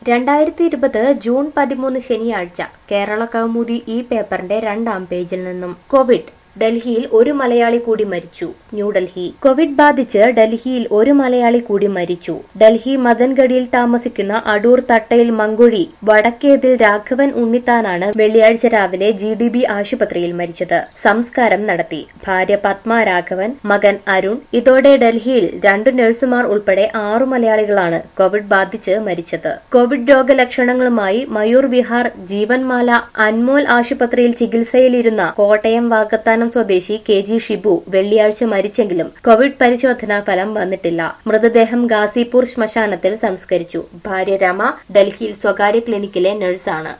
രണ്ടായിരത്തി ഇരുപത് ജൂൺ പതിമൂന്ന് ശനിയാഴ്ച കേരള കൗമുദി ഈ പേപ്പറിന്റെ രണ്ടാം പേജിൽ നിന്നും കോവിഡ് ഡൽഹിയിൽ ഒരു മലയാളി കൂടി മരിച്ചു ന്യൂഡൽഹി കോവിഡ് ബാധിച്ച് ഡൽഹിയിൽ ഒരു മലയാളി കൂടി മരിച്ചു ഡൽഹി മദൻഗഡിയിൽ താമസിക്കുന്ന അടൂർ തട്ടയിൽ മങ്കുഴി വടക്കേതിൽ രാഘവൻ ഉണ്ണിത്താനാണ് വെള്ളിയാഴ്ച രാവിലെ ജി ഡി ബി ആശുപത്രിയിൽ മരിച്ചത് സംസ്കാരം നടത്തി ഭാര്യ പത്മ രാഘവൻ മകൻ അരുൺ ഇതോടെ ഡൽഹിയിൽ രണ്ടു നഴ്സുമാർ ഉൾപ്പെടെ ആറു മലയാളികളാണ് കോവിഡ് ബാധിച്ച് മരിച്ചത് കോവിഡ് രോഗലക്ഷണങ്ങളുമായി മയൂർ വിഹാർ ജീവൻമാല അൻമോൽ ആശുപത്രിയിൽ ചികിത്സയിലിരുന്ന കോട്ടയം വാകത്താനം സ്വദേശി കെ ജി ഷിബു വെള്ളിയാഴ്ച മരിച്ചെങ്കിലും കോവിഡ് പരിശോധനാ ഫലം വന്നിട്ടില്ല മൃതദേഹം ഗാസിപൂർ ശ്മശാനത്തിൽ സംസ്കരിച്ചു ഭാര്യ രമ ഡൽഹിയിൽ സ്വകാര്യ ക്ലിനിക്കിലെ നഴ്സാണ്